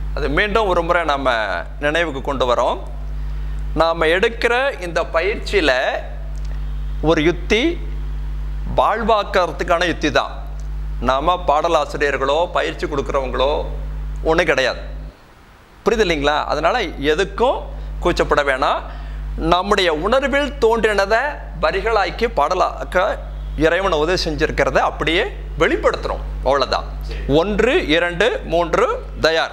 அது மீண்டும் ஒரு முறை நம்ம நினைவுக்கு கொண்டு வரோம் நாம் எடுக்கிற இந்த பயிற்சியில் ஒரு யுத்தி வாழ்வாக்கிறதுக்கான யுத்தி தான் நாம் பாடலாசிரியர்களோ பயிற்சி கொடுக்குறவங்களோ ஒன்றும் கிடையாது புரியுது இல்லைங்களா அதனால் எதுக்கும் கூச்சப்பட வேணாம் நம்முடைய உணர்வில் தோன்றினதை வரிகளாக்கி பாடலாக்க இறைவனை உதவி செஞ்சிருக்கிறத அப்படியே வெளிப்படுத்துகிறோம் அவ்வளோதான் ஒன்று இரண்டு மூன்று தயார்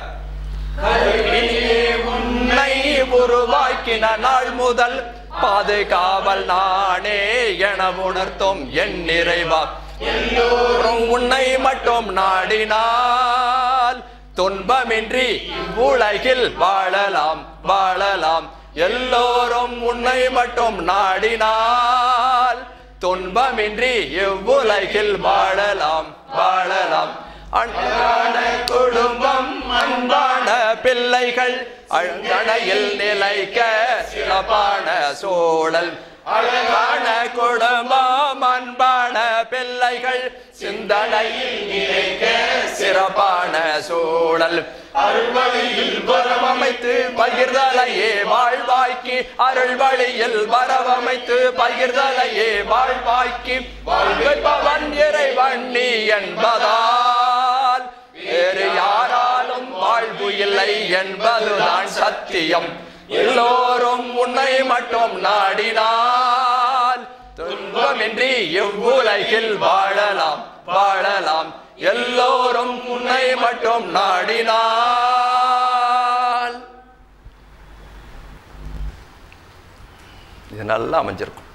உன்னை உருவாக்கின நாள் முதல் பாதுகாவல் நானே என உணர்த்தும் என் நிறைவா எல்லோரும் உன்னை மட்டும் நாடினால் துன்பமின்றி உலகில் வாழலாம் வாழலாம் எல்லோரும் உன்னை மட்டும் நாடினால் துன்பமின்றி இவ்வுலகில் வாழலாம் வாழலாம் அன்பான குடும்பம் அன்பான பிள்ளைகள் அழகணையில் நிலைக்க சிறப்பான சூழல் அழகான குடும்பம் அன்பான பிள்ளைகள் சிந்தனையில் நிலைக்க சிறப்பான சூழல் அருள்வழியில் வரவமைத்து பகிர்தலையே வாழ்வாய்க்கு அருள் வழியில் வரவமைத்து பகிர்தலையே வாழ்வாய்க்கு வாழ்வைப்பவன் இறைவன் நீ என்பதால் வேறு யாராலும் வாழ்வு இல்லை என்பதுதான் சத்தியம் எல்லோரும் உன்னை மட்டும் நாடினால் துன்பமின்றி எவ்வுலகில் வாழலாம் வாழலாம் எல்லோரும் உன்னை மட்டும் நாடினால் இது நல்லா அமைஞ்சிருக்கும்